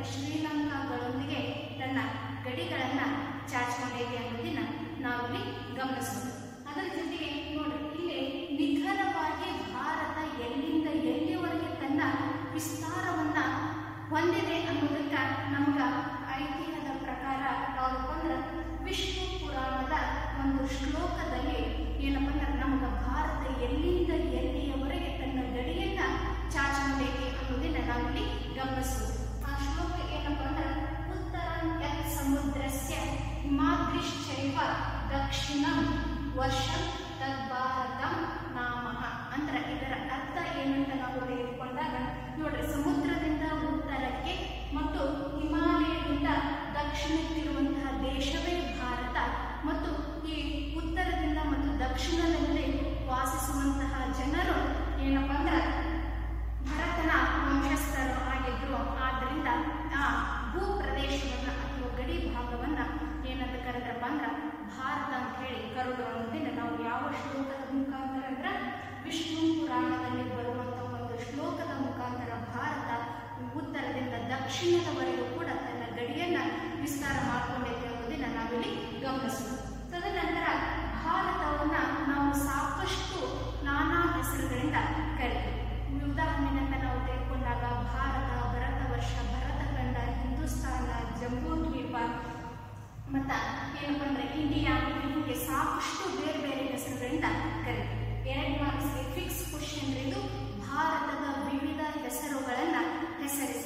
ಶ್ರೀಲಂಕಾಗಳೊಂದಿಗೆ ತನ್ನ ಗಡಿಗಳನ್ನ ಚಾಚಿಕೊಂಡೈತೆ ಅನ್ನೋದನ್ನ ನಾವಿಲ್ಲಿ ಗಮನಿಸಬಹುದು ಅದರ ಜೊತೆಗೆ ನೋಡ್ರಿ ಇಲ್ಲಿ ನಿಖರವಾಗಿ ಭಾರತ ಎಲ್ಲಿಂದ ಎಲ್ಲಿವರೆಗೆ ತನ್ನ ವಿಸ್ತಾರವನ್ನ ಹೊಂದಿದೆ ಅನ್ನೋದಕ್ಕ ನಮಗ ಐತಿಹ್ಯದ ಪ್ರಕಾರ ಯಾವ್ದಪ್ಪ ಅಂದ್ರೆ ವಿಷ್ಣು ಪುರಾಣದ ಒಂದು ಶ್ಲೋಕದಲ್ಲಿ ಏನಪ್ಪ ಅಂದ್ರೆ ನಮಗ ಭಾರತ ಎಲ್ಲಿಂದ ಎಲ್ಲಿಯವರೆಗೆ ತನ್ನ ಗಡಿಯನ್ನ ಚಾಚಿಕೊಂಡೈತಿ ಅನ್ನೋದನ್ನ ನಾವಿಲ್ಲಿ ಗಮನಿಸಬಹುದು ಆ ಶ್ಲೋಕ ಏನಪ್ಪ ಅಂದ್ರೆ ಉತ್ತರ ಯತ್ ಸಮುದ್ರಸ್ಯ ಹಿಮಾದ್ರಿಶ್ಚೈವ ದಕ್ಷಿಣಂ ವರ್ಷಂ ತದ್ಭಾರತಂ ನಾಮಃ ಅಂದ್ರೆ ಇದರ ಅರ್ಥ ಏನಂತ ನಾವು ತೆಗೆದುಕೊಂಡಾಗ ನೋಡ್ರಿ ಸಮುದ್ರದಿಂದ ಉತ್ತರಕ್ಕೆ ಮತ್ತು ಹಿಮಾಲಯದಿಂದ ದಕ್ಷಿಣಕ್ಕಿರುವಂತಹ ದೇಶವೇ ಭಾರತ ಮತ್ತು ಈ ಉತ್ತರದಿಂದ ಮತ್ತು ದಕ್ಷಿಣದಲ್ಲಿ ವಾಸಿಸುವಂತಹ ಜನರು ಏನಪ್ಪ ಅಂದ್ರೆ ಭರತನ ವಂಶಸ್ಥರು ಆಗಿದ್ರು ಆದ್ದರಿಂದ ಆ ಭೂ ಪ್ರದೇಶವನ್ನ ಅಥವಾ ಗಡಿ ಭಾಗವನ್ನ ಏನಂತ ಕರೆದ್ರಪ್ಪ ಅಂದ್ರ ಭಾರತ ಅಂತ ಹೇಳಿ ಕರೆದು ಅನ್ನೋದನ್ನ ನಾವು ಯಾವ ಶ್ಲೋಕದ ಮುಖಾಂತರ ಅಂದ್ರ ವಿಷ್ಣು ಪುರಾಣದಲ್ಲಿ ಬರುವಂತ ಒಂದು ಶ್ಲೋಕದ ಮುಖಾಂತರ ಭಾರತ ಉತ್ತರದಿಂದ ದಕ್ಷಿಣದವರೆಗೂ ಕೂಡ ತನ್ನ ಗಡಿಯನ್ನ ವಿಸ್ತಾರ ಮಾಡಿಕೊಂಡೈತೆ ಅನ್ನೋದನ್ನ ನಾವಿಲ್ಲಿ ಗಮನಿಸಬಹುದು ತದನಂತರ ಭಾರತವನ್ನ ನಾವು ಸಾಕಷ್ಟು ನಾನಾ ಹೆಸರುಗಳಿಂದ ಕರಿತೀವಿ ಉದಾಹರಣೆಯನ್ನ ನಾವು ತೆಗೆದುಕೊಂಡಾಗ ಭಾರತ ಭರತ ವರ್ಷ ಭರತಖಂಡ ಹಿಂದೂಸ್ತಾನ ಜಂಬೂ ದ್ವೀಪ ಮತ್ತ ಏನಪ್ಪ ಅಂದ್ರೆ ಇಂಡಿಯಾ ಹೀಗೆ ಸಾಕಷ್ಟು ಬೇರೆ ಬೇರೆ ಹೆಸರುಗಳಿಂದ ಕರಿತೀವಿ ಎರಡು ಮಾರ್ಕ್ಸ್ಗೆ ಫಿಕ್ಸ್ ಕ್ವಶನ್ ಇದು ಭಾರತದ ವಿವಿಧ ಹೆಸರುಗಳನ್ನ ಹೆಸರಿಸಿ